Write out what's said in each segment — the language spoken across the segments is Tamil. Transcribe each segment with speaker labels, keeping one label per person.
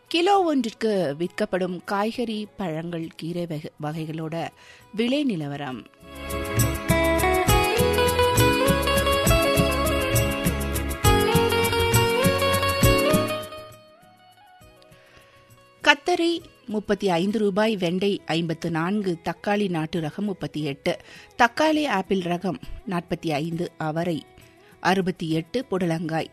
Speaker 1: கிலோ ஒன்றிற்கு விற்கப்படும் காய்கறி பழங்கள் கீரை வகை- வகைகளோட விலை நிலவரம் கத்தரி முப்பத்தி ஐந்து ரூபாய் வெண்டை ஐம்பத்து நான்கு தக்காளி நாட்டு ரகம் முப்பத்தி எட்டு தக்காளி ஆப்பிள் ரகம் நாற்பத்தி ஐந்து அவரை அறுபத்தி எட்டு புடலங்காய்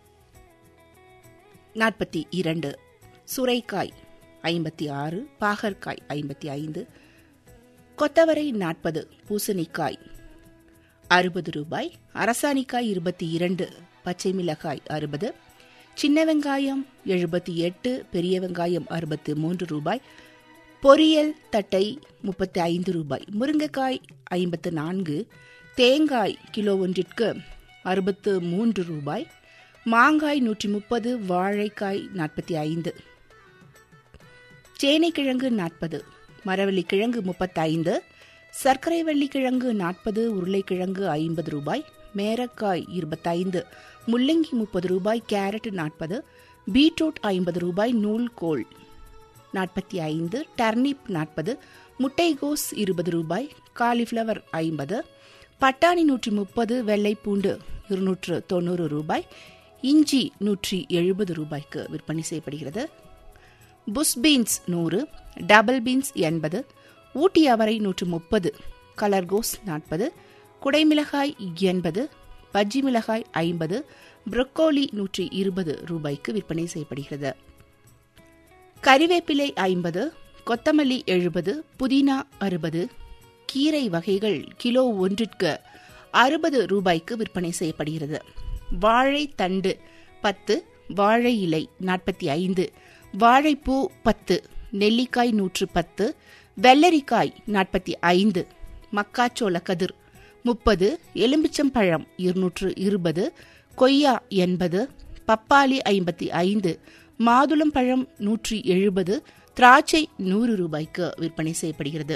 Speaker 1: நாற்பத்தி இரண்டு சுரைக்காய் ஐம்பத்தி ஆறு பாகற்காய் ஐம்பத்தி ஐந்து கொத்தவரை நாற்பது பூசணிக்காய் அறுபது ரூபாய் அரசாணிக்காய் இருபத்தி இரண்டு பச்சை மிளகாய் அறுபது சின்ன வெங்காயம் எழுபத்தி எட்டு பெரிய வெங்காயம் அறுபத்து மூன்று ரூபாய் பொரியல் தட்டை முப்பத்தி ஐந்து ரூபாய் முருங்கைக்காய் ஐம்பத்து நான்கு தேங்காய் கிலோ ஒன்றிற்கு அறுபத்து மூன்று ரூபாய் மாங்காய் நூற்றி முப்பது வாழைக்காய் நாற்பத்தி ஐந்து சேனைக்கிழங்கு நாற்பது மரவள்ளிக்கிழங்கு முப்பத்தைந்து சர்க்கரை வள்ளிக்கிழங்கு நாற்பது உருளைக்கிழங்கு ஐம்பது ரூபாய் மேரக்காய் இருபத்தைந்து முள்ளங்கி முப்பது ரூபாய் கேரட் நாற்பது பீட்ரூட் ஐம்பது ரூபாய் நூல்கோல் நாற்பத்தி ஐந்து டர்னிப் நாற்பது முட்டைகோஸ் இருபது ரூபாய் காலிஃப்ளவர் ஐம்பது பட்டாணி நூற்றி முப்பது வெள்ளைப்பூண்டு இருநூற்று தொண்ணூறு ரூபாய் இஞ்சி நூற்றி எழுபது ரூபாய்க்கு விற்பனை செய்யப்படுகிறது புஷ் பீன்ஸ் நூறு டபுள் பீன்ஸ் எண்பது ஊட்டி அவரை நூற்று முப்பது கலர்கோஸ் நாற்பது குடைமிளகாய் எண்பது பஜ்ஜி மிளகாய் ஐம்பது புரொக்கோலி நூற்றி இருபது ரூபாய்க்கு விற்பனை செய்யப்படுகிறது கறிவேப்பிலை ஐம்பது கொத்தமல்லி எழுபது புதினா அறுபது கீரை வகைகள் கிலோ ஒன்றிற்கு அறுபது ரூபாய்க்கு விற்பனை செய்யப்படுகிறது வாழை தண்டு பத்து வாழை இலை நாற்பத்தி ஐந்து வாழைப்பூ பத்து நெல்லிக்காய் நூற்று பத்து வெள்ளரிக்காய் நாற்பத்தி ஐந்து மக்காச்சோள கதிர் முப்பது எலும்பிச்சம்பழம் இருநூற்று இருபது கொய்யா எண்பது பப்பாளி ஐம்பத்தி ஐந்து மாதுளம்பழம் நூற்றி எழுபது திராட்சை நூறு ரூபாய்க்கு விற்பனை செய்யப்படுகிறது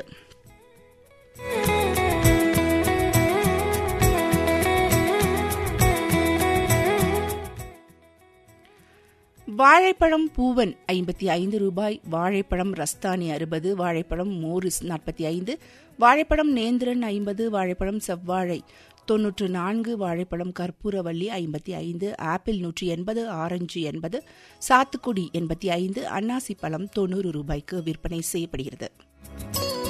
Speaker 1: வாழைப்பழம் பூவன் ஐம்பத்தி ஐந்து ரூபாய் வாழைப்பழம் ரஸ்தானி அறுபது வாழைப்பழம் மோரிஸ் நாற்பத்தி ஐந்து வாழைப்பழம் நேந்திரன் ஐம்பது வாழைப்பழம் செவ்வாழை தொன்னூற்று நான்கு வாழைப்பழம் கற்பூரவள்ளி ஐம்பத்தி ஐந்து ஆப்பிள் நூற்றி எண்பது ஆரஞ்சு எண்பது சாத்துக்குடி எண்பத்தி ஐந்து அன்னாசி பழம் தொண்ணூறு ரூபாய்க்கு விற்பனை செய்யப்படுகிறது